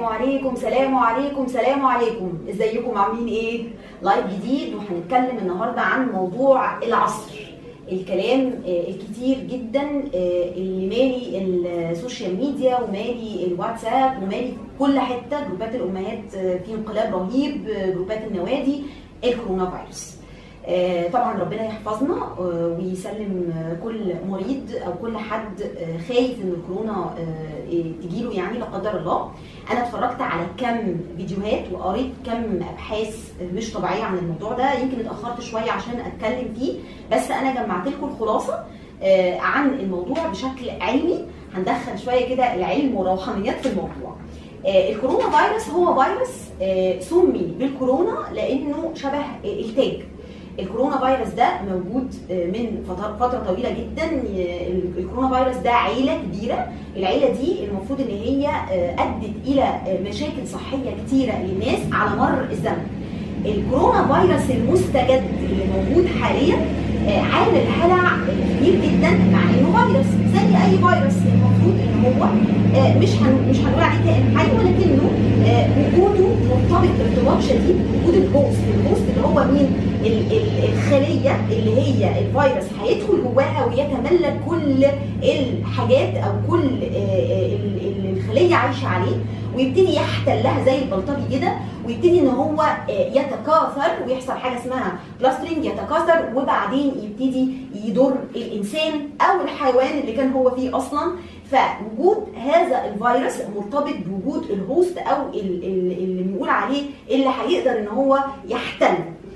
عليكم سلام عليكم سلام عليكم ازيكم عاملين ايه لايف جديد وهنتكلم النهارده عن موضوع العصر الكلام آه، الكتير جدا آه، اللي مالي السوشيال ميديا ومالي الواتساب ومالي كل حته جروبات الامهات آه، في انقلاب رهيب آه، جروبات النوادي الكورونا فيروس آه، طبعا ربنا يحفظنا آه، ويسلم آه، كل مريض او كل حد آه، خايف ان الكورونا آه، إيه تجيله يعني لا قدر الله انا اتفرجت على كم فيديوهات وقريت كم ابحاث مش طبيعيه عن الموضوع ده يمكن اتاخرت شويه عشان اتكلم فيه بس انا جمعت لكم الخلاصه آه، عن الموضوع بشكل علمي هندخل شويه كده العلم والروحانيات في الموضوع آه، الكورونا فيروس هو فيروس آه، سمي بالكورونا لانه شبه آه، التاج الكورونا فيروس ده موجود آه، من فتر- فتره طويله جدا آه، الكورونا فيروس ده عيله كبيره العيله دي المفروض ان هي آه، ادت الى آه، مشاكل صحيه كتيره للناس على مر الزمن الكورونا فيروس المستجد اللي موجود حاليا آه، عامل هلع كبير جدا مع انه فيروس زي اي فيروس المفروض ان هو آه، مش هن... مش هنقول عليه كائن حي ولكنه آه، وجوده مرتبط ارتباط شديد بوجود الهوست الهوست اللي هو مين ال- ال- الخليه اللي هي الفيروس هيدخل جواها ويتملك كل الحاجات او كل آه، آه، ال- ال- الخليه عايشه عليه ويبتدي يحتلها زي البلطجي كده ويبتدي ان هو آه، يتكاثر ويحصل حاجه اسمها كلاسترنج يتكاثر وبعدين يبتدي يضر الانسان او الحيوان اللي كان هو فيه اصلا فوجود هذا الفيروس مرتبط بوجود الهوست او ال- ال- اللي بنقول عليه اللي هيقدر ان هو يحتل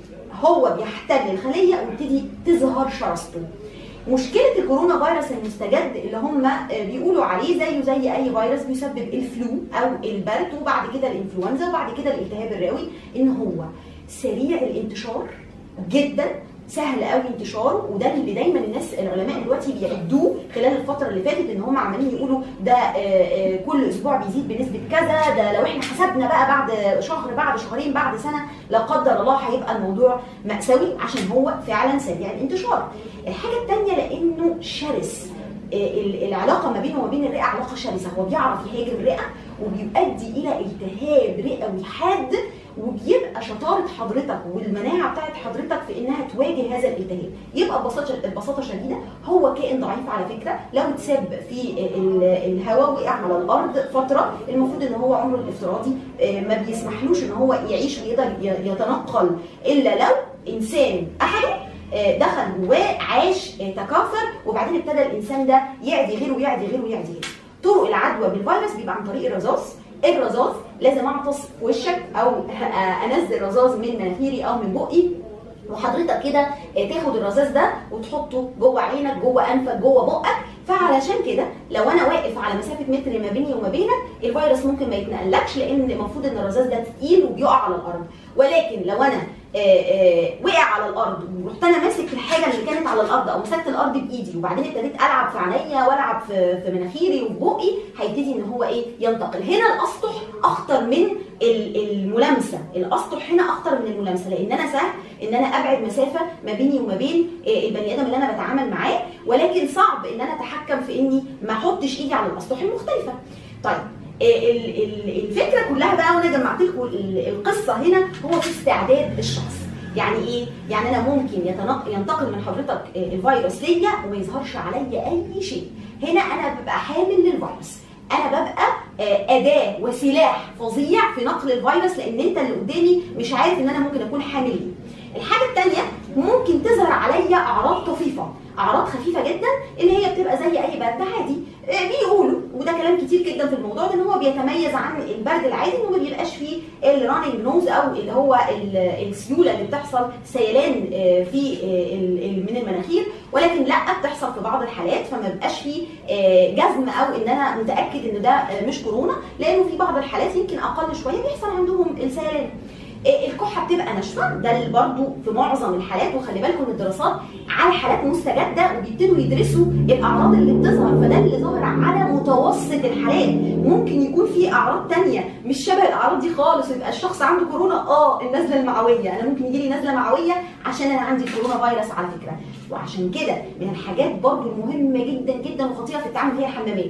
هو بيحتل الخليه ويبتدي تظهر شراسته مشكله الكورونا فيروس المستجد اللي هم آه، بيقولوا عليه زيه زي اي فيروس بيسبب الفلو او البرد وبعد كده الانفلونزا وبعد كده الالتهاب الرئوي ان هو سريع الانتشار جدا سهل قوي انتشاره وده اللي دايما الناس العلماء دلوقتي بيعدوه خلال الفتره اللي فاتت ان هم عمالين يقولوا ده آه، آه، كل اسبوع بيزيد بنسبه كذا ده لو احنا حسبنا بقى بعد شهر بعد شهرين بعد سنه لا قدر الله هيبقى الموضوع مأساوي عشان هو فعلا سريع الانتشار. الحاجه الثانيه لانه شرس ال- العلاقه ما بينه وما بين الرئه علاقه شرسه هو بيعرف يهاجم الرئه وبيؤدي الى التهاب رئوي حاد وبيبقى شطاره حضرتك والمناعه بتاعت حضرتك في انها تواجه هذا الالتهاب يبقى ببساطه ببساطه شديده هو كائن ضعيف على فكره لو اتساب في ال- الهواء وقع على الارض فتره المفروض ان هو عمره الافتراضي آه، ما بيسمحلوش ان هو يعيش ويقدر ي- يتنقل الا لو انسان اخده آه، دخل جواه عاش آه، تكاثر وبعدين ابتدى الانسان ده يعدي غيره ويعدي غيره ويعدي غيره طرق العدوى بالفيروس بيبقى عن طريق الرذاذ الرذاذ لازم اعطس في وشك او آه، انزل رذاذ من مناخيري او من بقي وحضرتك كده آه، تاخد الرذاذ ده وتحطه جوه عينك جوه انفك جوه بقك فعلشان كده لو انا واقف على مسافه متر ما بيني وما بينك الفيروس ممكن ما يتنقلكش لان المفروض ان الرذاذ ده تقيل وبيقع على الارض ولكن لو انا آه، آه، وقع على الارض ورحت انا ماسك الحاجه اللي كانت على الارض او مسكت الارض بايدي وبعدين ابتديت العب في عينيا والعب في في مناخيري وفي بقي هيبتدي ان هو ايه ينتقل هنا الاسطح اخطر من ال- الملامسه الاسطح هنا اخطر من الملامسه لان انا سهل ان انا ابعد مسافه ما بيني وما بين آه، البني ادم اللي انا بتعامل معاه ولكن صعب ان انا اتحكم في اني ما احطش ايدي على الاسطح المختلفه طيب ال- ال- الفكره كلها بقى وانا جمعت لكم ال- القصه هنا هو في استعداد الشخص يعني ايه يعني انا ممكن يتنق- ينتقل من حضرتك الفيروس ليا وما يظهرش عليا اي شيء هنا انا ببقى حامل للفيروس انا ببقى آه، اداه وسلاح فظيع في نقل الفيروس لان انت اللي قدامي مش عارف ان انا ممكن اكون حامل ليه الحاجه الثانيه ممكن تظهر عليا اعراض طفيفه اعراض خفيفه جدا اللي هي بتبقى زي اي برد عادي آه، بيقولوا وده كلام كتير جدا في الموضوع ده ان هو بيتميز عن البرد العادي انه ما بيبقاش فيه الراننج نوز او اللي هو ال- السيوله اللي بتحصل سيلان آه، في آه، ال- ال- من المناخير ولكن لا بتحصل في بعض الحالات فما بيبقاش فيه آه، جزم او ان انا متاكد ان ده آه، مش كورونا لانه في بعض الحالات يمكن اقل شويه بيحصل عندهم السيلان إيه، الكحه بتبقى ناشفه ده برضو في معظم الحالات وخلي بالكم من الدراسات على حالات مستجده وبيبتدوا يدرسوا الاعراض اللي بتظهر فده اللي ظهر على متوسط الحالات ممكن يكون في اعراض تانية مش شبه الاعراض دي خالص يبقى الشخص عنده كورونا اه النزله المعويه انا ممكن يجي لي نزله معويه عشان انا عندي كورونا فيروس على فكره وعشان كده من الحاجات برضو المهمه جدا جدا وخطيره في التعامل هي الحمامات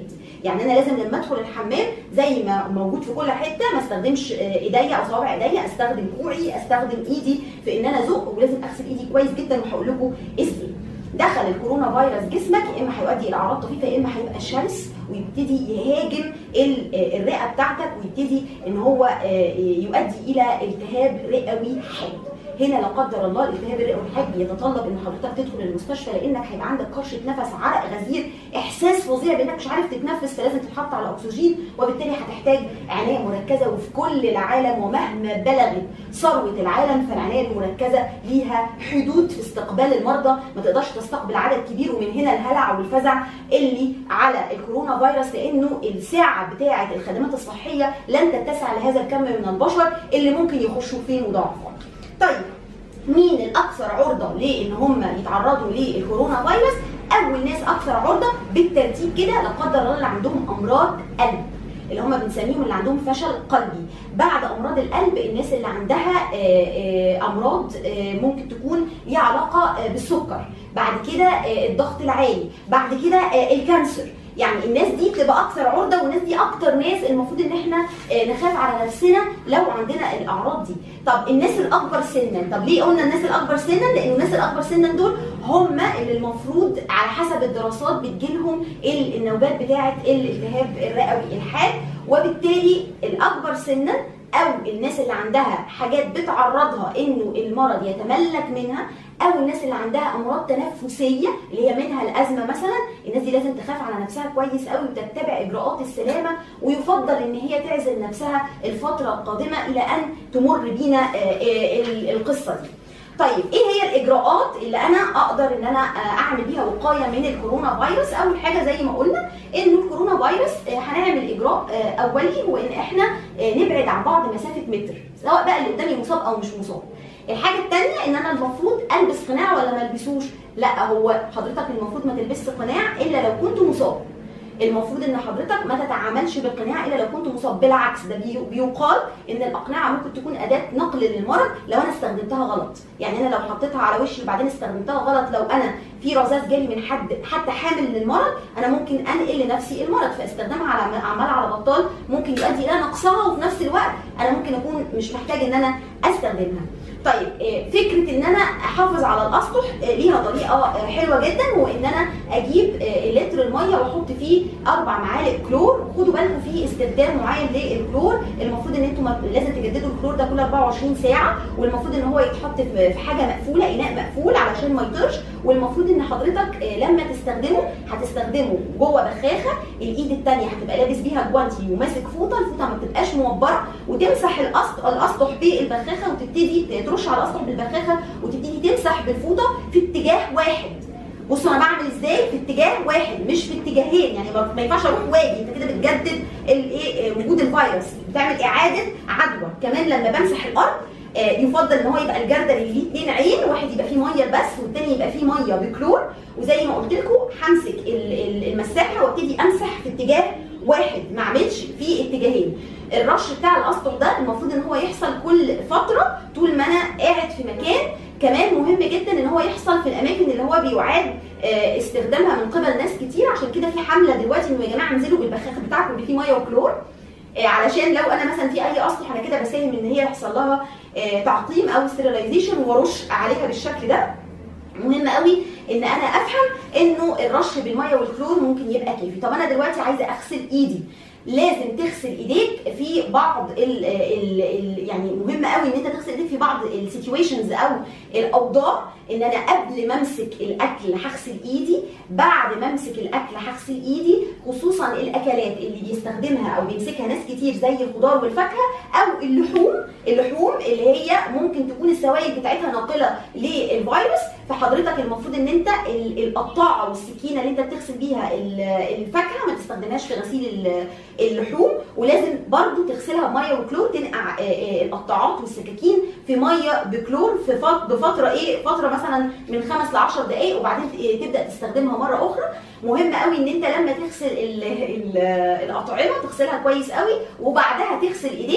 يعني انا لازم لما ادخل الحمام زي ما موجود في كل حته ما استخدمش آه، ايديا او صوابع ايديا استخدم كوعي استخدم ايدي في ان انا ازق ولازم اغسل ايدي كويس جدا وهقول لكم ازاي دخل الكورونا فيروس جسمك يا اما هيؤدي الى اعراض طفيفه يا اما هيبقى شرس ويبتدي يهاجم ال- آه، الرئه بتاعتك ويبتدي ان هو آه، يؤدي الى التهاب رئوي حاد هنا لا قدر الله الالتهاب الرئوي الحاد بيتطلب ان حضرتك تدخل المستشفى لانك هيبقى عندك كرشه نفس عرق غزير احساس فظيع بانك مش عارف تتنفس فلازم تتحط على اكسجين وبالتالي هتحتاج عنايه مركزه وفي كل العالم ومهما بلغت ثروه العالم فالعنايه المركزه ليها حدود في استقبال المرضى ما تقدرش تستقبل عدد كبير ومن هنا الهلع والفزع اللي على الكورونا فيروس لانه الساعه بتاعه الخدمات الصحيه لن تتسع لهذا الكم من البشر اللي ممكن يخشوا في مضاعفات. طيب مين الاكثر عرضه لان هم يتعرضوا للكورونا فيروس اول ناس اكثر عرضه بالترتيب كده لا قدر الله اللي عندهم امراض قلب اللي هم بنسميهم اللي عندهم فشل قلبي بعد امراض القلب الناس اللي عندها آه، آه، امراض آه، ممكن تكون ليها علاقه آه، بالسكر بعد كده آه، الضغط العالي بعد كده آه، الكانسر يعني الناس دي بتبقى اكثر عرضه والناس دي اكتر ناس المفروض ان احنا آه، نخاف على نفسنا لو عندنا الاعراض دي طب الناس الاكبر سنا طب ليه قلنا الناس الاكبر سنا لان الناس الاكبر سنا دول هم اللي المفروض على حسب الدراسات بتجيلهم ال- النوبات بتاعه الالتهاب الرئوي الحاد وبالتالي الاكبر سنا او الناس اللي عندها حاجات بتعرضها انه المرض يتملك منها او الناس اللي عندها امراض تنفسيه اللي هي منها الازمه مثلا الناس دي لازم تخاف على نفسها كويس قوي وتتبع اجراءات السلامه ويفضل ان هي تعزل نفسها الفتره القادمه الى ان تمر بينا آه، آه، ال- القصه دي طيب ايه هي الاجراءات اللي انا اقدر ان انا آه، اعمل بيها وقايه من الكورونا فيروس اول حاجه زي ما قلنا انه الكورونا فيروس آه، هنعمل اجراء آه، اولي هو ان احنا آه، نبعد عن بعض مسافه متر سواء بقى اللي قدامي مصاب او مش مصاب الحاجه الثانيه ان انا المفروض البس قناع ولا ما البسوش لا هو حضرتك المفروض ما تلبسش قناع الا لو كنت مصاب المفروض ان حضرتك ما تتعاملش بالقناع الا لو كنت مصاب بالعكس ده بي- بيقال ان الاقنعه ممكن تكون اداه نقل للمرض لو انا استخدمتها غلط يعني انا لو حطيتها على وشي وبعدين استخدمتها غلط لو انا في رذاذ جالي من حد حتى حامل للمرض انا ممكن انقل لنفسي المرض فاستخدامها على عمال على بطال ممكن يؤدي الى نقصها وفي نفس الوقت انا ممكن اكون مش محتاج ان انا استخدمها طيب آه، فكره ان انا احافظ على الاسطح آه، ليها طريقه آه، حلوه جدا وان انا اجيب آه، لتر الميه واحط فيه اربع معالق كلور خدوا بالكم في استخدام معين للكلور المفروض ان انتم لازم تجددوا الكلور ده كل 24 ساعه والمفروض ان هو يتحط في في حاجه مقفوله اناء مقفول علشان ما يطيرش والمفروض ان حضرتك آه، لما تستخدمه هتستخدمه جوه بخاخه الايد الثانيه هتبقى لابس بيها جوانتي وماسك فوطه الفوطه ما بتبقاش موبره وتمسح الأسط- الاسطح بالبخاخه وتبتدي ترش على الاسطح بالبخاخه وتبتدي تمسح بالفوطه في اتجاه واحد بصوا انا بعمل ازاي في اتجاه واحد مش في اتجاهين يعني ما ما ينفعش اروح واجي انت كده بتجدد الايه آه، وجود الفيروس بتعمل اعاده عدوى كمان لما بمسح الارض آه، يفضل ان هو يبقى الجردل اللي ليه اتنين عين واحد يبقى فيه ميه بس والتاني يبقى فيه ميه بكلور وزي ما قلت لكم همسك ال- ال- المساحه وابتدي امسح في اتجاه واحد ما اعملش في اتجاهين الرش بتاع الاسطح ده المفروض ان هو يحصل كل فتره طول ما انا قاعد في مكان كمان مهم جدا ان هو يحصل في الاماكن اللي هو بيعاد آه، استخدامها من قبل ناس كتير عشان كده في حمله دلوقتي انه يا جماعه انزلوا بالبخاخ بتاعكم اللي فيه ميه وكلور آه، علشان لو انا مثلا في اي اسطح انا كده بساهم ان هي يحصل لها آه، تعقيم او ستيرلايزيشن وارش عليها بالشكل ده مهم قوي ان انا افهم انه الرش بالميه والكلور ممكن يبقى كافي طب انا دلوقتي عايزه اغسل ايدي لازم تغسل ايديك في بعض ال ال ال يعني مهم قوي ان انت تغسل ايديك في بعض السيتويشنز او الاوضاع ان انا قبل ما امسك الاكل هغسل ايدي بعد ما امسك الاكل هغسل ايدي خصوصا الاكلات اللي بيستخدمها او بيمسكها ناس كتير زي الخضار والفاكهه او اللحوم اللحوم اللي هي ممكن تكون السوائل بتاعتها ناقله للفيروس فحضرتك المفروض ان انت ال- القطاعه والسكينه اللي انت بتغسل بيها ال- الفاكهه ما تستخدمهاش في غسيل ال- اللحوم ولازم برضو تغسلها بميه وكلور تنقع آه، آه، القطاعات والسكاكين في ميه بكلور في فت- بفتره ايه فتره مثلا من خمس ل 10 دقائق وبعدين ت- تبدا تستخدمها مره اخرى مهم قوي ان انت لما تغسل ال- ال- الاطعمه تغسلها كويس قوي وبعدها تغسل ايديك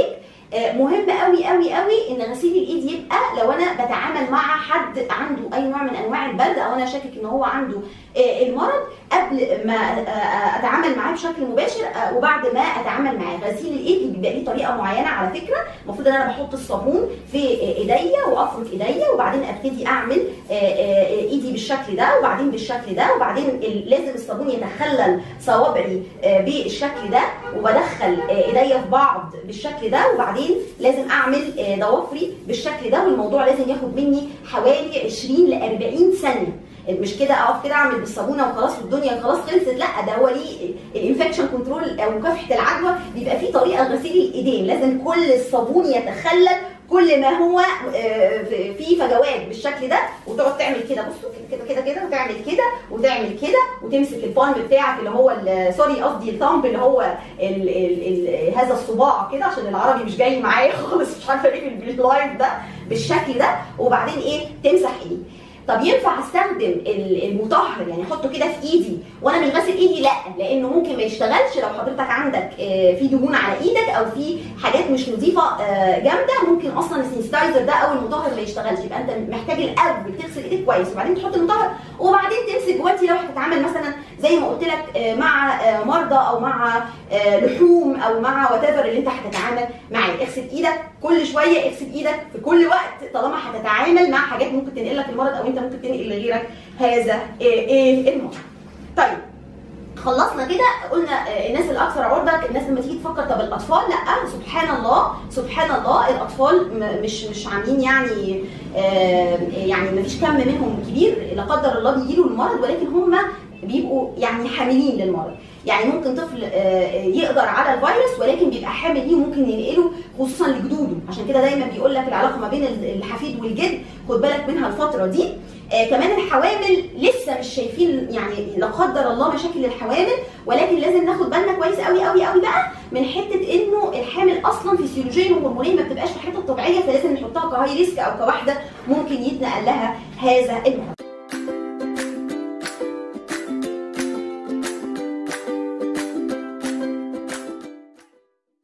آه، مهم قوي قوي قوي ان غسيل الايد يبقى لو انا بتعامل مع حد عنده اي نوع من انواع البرد او انا شاكك ان هو عنده آه، المرض قبل ما آه، اتعامل معاه بشكل مباشر آه، وبعد ما اتعامل معاه غسيل الايد بيبقى ليه طريقه معينه على فكره المفروض ان انا بحط الصابون في آه، ايديا وافرك ايديا وبعدين ابتدي اعمل آه، آه، ايدي بالشكل ده وبعدين بالشكل ده وبعدين ال- لازم الصابون يتخلل صوابعي آه، بالشكل ده وبدخل آه، ايديا في بعض بالشكل ده وبعدين لازم اعمل آه، ضوافري بالشكل ده والموضوع لازم ياخد مني حوالي 20 ل 40 ثانيه مش كده اقف كده اعمل بالصابونه وخلاص والدنيا خلاص خلصت لا ده هو ليه الانفكشن كنترول او مكافحه العدوى بيبقى فيه طريقه لغسيل الايدين لازم كل الصابون يتخلل كل ما هو آه، في فجوات بالشكل ده وتقعد تعمل كده بصوا كده كده كده كده وتعمل كده وتعمل كده وتمسك البالم بتاعك اللي هو ال- سوري قصدي الثامب اللي هو ال ال ال هذا الصباع كده عشان العربي مش جاي معايا خالص مش عارفه ايه باللايف ده بالشكل ده وبعدين ايه تمسح ايدي طب ينفع استخدم ال- المطهر يعني احطه كده في ايدي وانا مش غاسل ايدي لا لانه ممكن ما يشتغلش لو حضرتك عندك آه، في دهون على ايدك او في حاجات مش نظيفه آه، جامده ممكن اصلا السنسيتايزر ده او المطهر ما يشتغلش يبقى انت محتاج الاول تغسل ايدك كويس وبعدين تحط المطهر وبعدين تمسك جواتي لو هتتعامل مثلا زي ما قلت لك آه، مع آه، مرضى او مع آه، لحوم او مع وات اللي انت هتتعامل معاه اغسل ايدك كل شويه اغسل ايدك في كل وقت طالما هتتعامل مع حاجات ممكن تنقل لك المرض او انت ممكن تنقل لغيرك هذا ايه إيه المرض طيب خلصنا كده قلنا آه، الناس الاكثر عرضه الناس لما تيجي تفكر طب الاطفال لا سبحان الله سبحان الله الاطفال م- مش مش عاملين يعني آه، يعني ما فيش كم منهم كبير لا قدر الله بيجيله المرض ولكن هم بيبقوا يعني حاملين للمرض يعني ممكن طفل آه، يقدر على الفيروس ولكن بيبقى حامل ليه وممكن ينقله خصوصا لجدوده عشان كده دايما بيقول لك العلاقه ما بين الحفيد والجد خد بالك منها الفتره دي آه كمان الحوامل لسه مش شايفين يعني لا قدر الله مشاكل الحوامل ولكن لازم ناخد بالنا كويس قوي قوي قوي بقى من حته انه الحامل اصلا فسيولوجيا وهرمونيا ما بتبقاش في حته طبيعيه فلازم نحطها كهاي ريسك او كواحده ممكن يتنقل لها هذا المرض